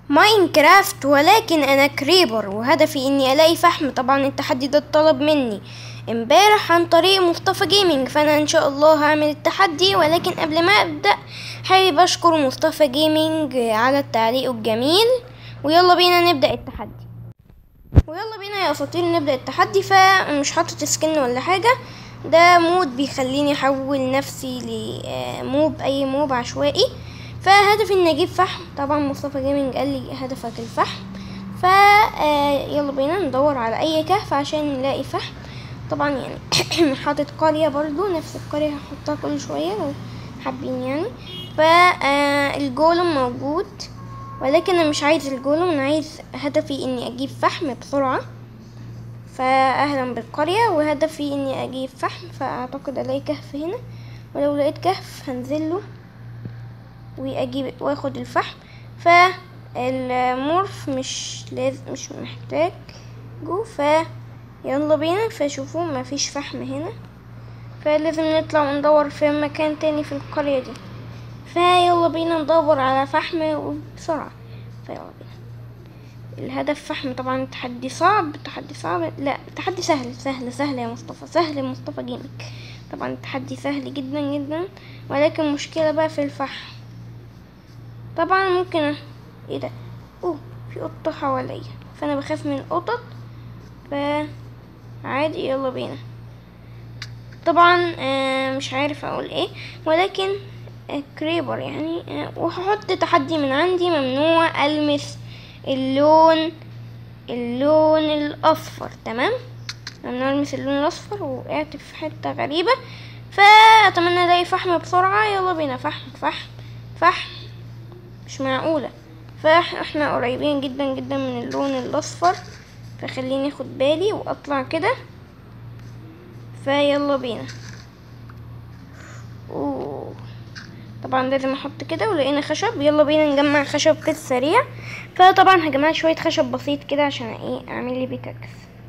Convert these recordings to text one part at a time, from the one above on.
ماينكرافت ولكن انا كريبر وهدفي اني الاقي فحم طبعا التحدي ده اتطلب مني امبارح عن طريق مصطفى جيمنج فانا ان شاء الله هعمل التحدي ولكن قبل ما ابدا حابب اشكر مصطفى جيمنج على التعليق الجميل ويلا بينا نبدا التحدي ويلا بينا يا اساطير نبدا التحدي فمش حاطط سكن ولا حاجه ده مود بيخليني احول نفسي لموب اي موب عشوائي فهدفي اني اجيب فحم طبعا مصطفى جيمنج قال لي هدفك الفحم ف يلا بينا ندور على اي كهف عشان نلاقي فحم طبعا يعني حاطط قرية برضو نفس القرية هحطها كل شوية لو حابين يعني فالجولم موجود ولكن انا مش عايز الجولم انا عايز هدفي اني اجيب فحم بسرعة فاهلا بالقرية وهدفي اني اجيب فحم فاعتقد الاقي كهف هنا ولو لقيت كهف هنزله واجيب واخد الفحم فالمورف مش لازم مش محتاج جو ف يلا بينا فشوفوا مفيش فحم هنا فلازم نطلع وندور في مكان تاني في القرية دي فيلا بينا ندور على فحم بسرعة فيلا بينا الهدف فحم طبعا التحدي صعب التحدي صعب لا التحدي سهل سهل سهل يا مصطفى سهل يا مصطفى جيمك طبعا التحدي سهل جدا جدا ولكن المشكلة بقى في الفحم طبعا ممكن ايه ده اوه في قطة حواليا فانا بخاف من القطط ف عادي يلا بينا طبعا آه مش عارف اقول ايه ولكن آه كريبر يعني آه وهحط تحدي من عندي ممنوع المس اللون اللون الاصفر تمام ممنوع المس اللون الاصفر وقعت في حته غريبه فاتمنى الاقي فحم بسرعه يلا بينا فحم فحم فحم مش معقوله فاحنا قريبين جدا جدا من اللون الاصفر فخليني اخد بالي واطلع كده فيلا بينا أوه. طبعا لازم احط كده ولقينا خشب يلا بينا نجمع خشب كده سريع فطبعا هجمع شويه خشب بسيط كده عشان ايه اعمل لي بيكاكس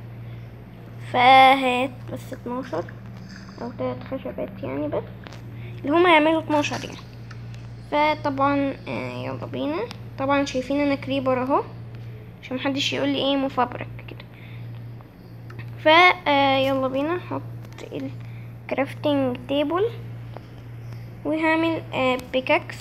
فهات بس 12 او تلات خشبات يعني بس اللي هما يعملوا 12 يعني فطبعا آه يلا بينا طبعا شايفين انا كريبر اهو عشان محدش يقول لي ايه مفبرك كده ف آه يلا بينا نحط الكرافتنج تيبل وهعمل آه بيكاكس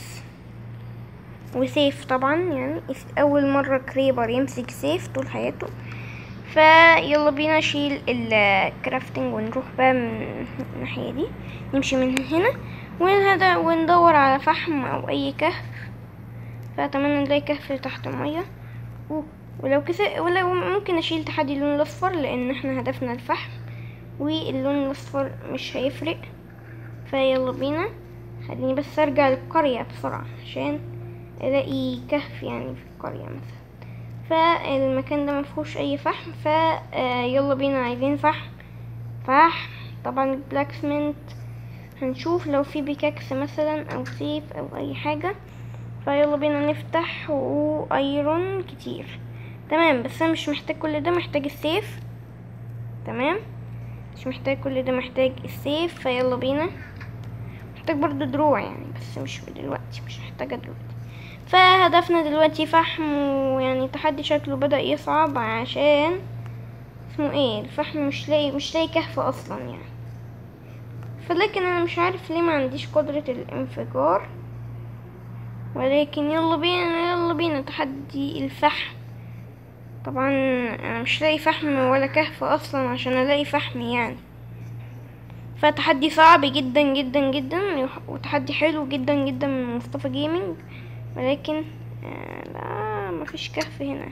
وسيف طبعا يعني اول مره كريبر يمسك سيف طول حياته فيلا بينا نشيل الكرافتنج ونروح بقى من الناحيه دي نمشي من هنا ونهدى وندور على فحم او اي كهف فاتمنى نلاقي كهف تحت الميه ولو كسر ولو ممكن اشيل تحدي اللون الاصفر لان احنا هدفنا الفحم واللون الاصفر مش هيفرق فيلا بينا خليني بس ارجع للقرية بسرعة عشان الاقي كهف يعني في القرية مثلا فالمكان ده مفهوش اي فحم فيلا بينا عايزين فحم فحم طبعا البلاك سمنت هنشوف لو في بيكاكس مثلا او سيف او اي حاجة فيلا بينا نفتح وايرون كتير تمام بس انا مش محتاج كل ده محتاج السيف تمام مش محتاج كل ده محتاج السيف فيلا بينا محتاج برضو دروع يعني بس مش دلوقتي مش محتاجة دلوقتي فهدفنا دلوقتي فحم ويعني التحدي شكله بدأ يصعب عشان اسمه ايه الفحم مش لاقي مش لاقي كهف اصلا يعني فلكن انا مش عارف ليه ما عنديش قدرة الانفجار ولكن يلا بينا يلا بينا تحدي الفحم طبعا انا مش لاقي فحم ولا كهف اصلا عشان الاقي فحم يعني فتحدي صعب جدا جدا جدا وتحدي حلو جدا جدا من مصطفى جيمنج ولكن آه لا مفيش كهف هنا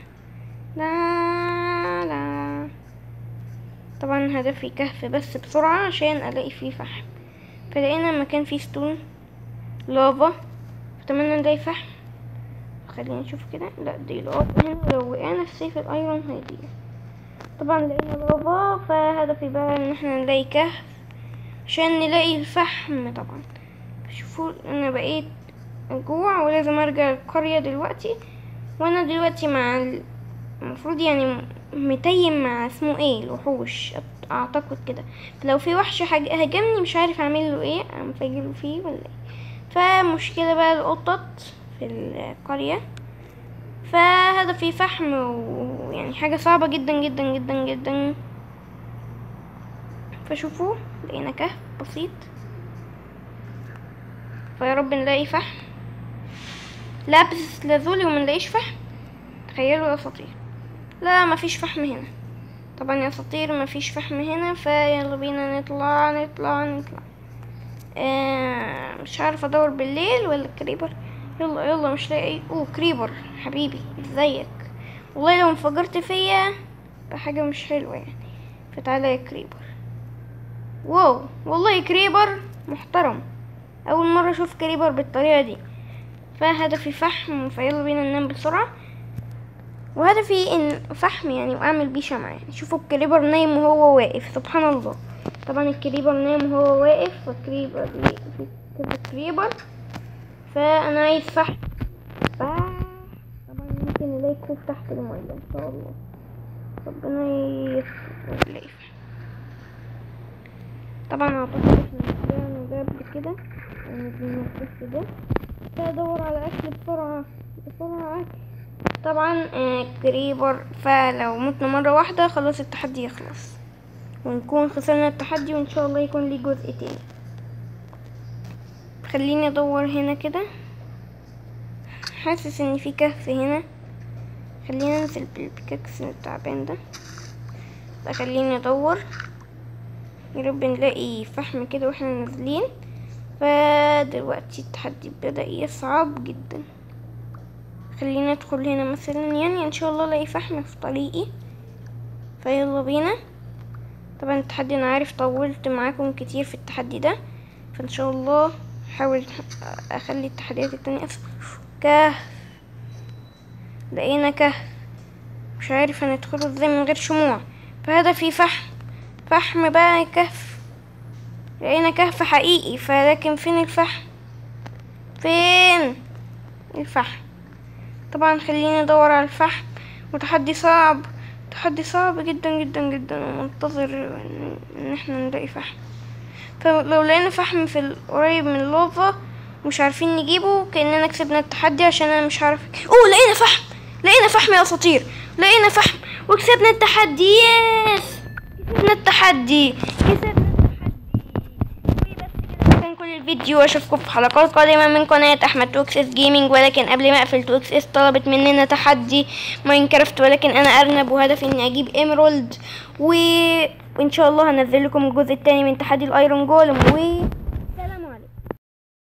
لا لا طبعا هدفي كهف بس بسرعة عشان الاقي فيه فحم فلقينا مكان فيه ستون لافا اتمنى نلاقي فحم خلينا نشوف كده لا دي لافا هنا لو وقعنا في سيف الايرون هيضيع طبعا لقينا لافا فهدفي بقى ان احنا نلاقي كهف عشان نلاقي الفحم طبعا شوفوا انا بقيت جوع ولازم ارجع القرية دلوقتي وانا دلوقتي مع المفروض يعني متيم مع اسمه ايه الوحوش اعتقد كده لو في وحش هاجمني مش عارف اعمل له ايه انفجر فيه ولا ايه فمشكلة بقى القطط في القرية فهدفي فحم ويعني حاجة صعبة جدا جدا جدا جدا فشوفوا لقينا كهف بسيط فيا رب نلاقي فحم لابس لازولي ومنلاقيش فحم تخيلوا يا اساطير لا مفيش فحم هنا طبعا يا اساطير مفيش فحم هنا فيلا بينا نطلع نطلع نطلع آه مش عارفه ادور بالليل ولا كريبر يلا يلا مش لاقي اوه كريبر حبيبي ازيك والله لو انفجرت فيا بحاجه مش حلوه يعني فتعالى يا كريبر واو والله كريبر محترم اول مره اشوف كريبر بالطريقه دي فهدفي فحم فيلا بينا ننام بسرعه وهدفي ان فحم يعني واعمل بيه شمعة يعني شوفوا الكريبر نايم وهو واقف سبحان الله طبعا الكريبر نايم وهو واقف فالكريبر في كذا كريبر فانا عايز فحم ف- طبعا ممكن نلاقي كوب تحت المية ان شاء الله ربنا يستر ونلاقي فحم طبعا اعتقد احنا طلعنا ده قبل كده ونزلنا القصة ده فادور على اكل بسرعة بسرعة اكل طبعا آه، كريبر فلو متنا مرة واحدة خلاص التحدي يخلص ونكون خسرنا التحدي وان شاء الله يكون ليه جزء تاني خليني ادور هنا كده حاسس ان في كهف هنا خلينا ننزل بالبيكاكس التعبان ده فخليني ادور يا رب نلاقي فحم كده واحنا نازلين فدلوقتي التحدي بدأ يصعب جدا خلينا ندخل هنا مثلا يعني ان شاء الله الاقي فحم في طريقي فيلا بينا طبعا التحدي انا عارف طولت معاكم كتير في التحدي ده فان شاء الله احاول اخلي التحديات التانية اسهل كهف لقينا كهف مش عارف هندخله ازاي من غير شموع فهدفي فحم فحم بقى كهف لقينا كهف حقيقي فلكن فين الفحم فين الفحم طبعا خليني ادور على الفحم وتحدي صعب تحدي صعب جدا جدا جدا ومنتظر ان إن احنا نلاقي فحم فلو لقينا فحم في القريب من اللوفا مش عارفين نجيبه كأننا كسبنا التحدي عشان انا مش عارف اوه لقينا فحم لقينا فحم يا اساطير لقينا فحم وكسبنا التحدي يس كسبنا التحدي كسبنا كان كل الفيديو واشوفكم في حلقات قادمة من قناة احمد توكسس جيمنج ولكن قبل ما اقفل توكسس طلبت مننا تحدي ماينكرافت ولكن انا ارنب وهدفي اني اجيب ايمرالد و... وان شاء الله هنزل لكم الجزء التاني من تحدي الايرون جولم و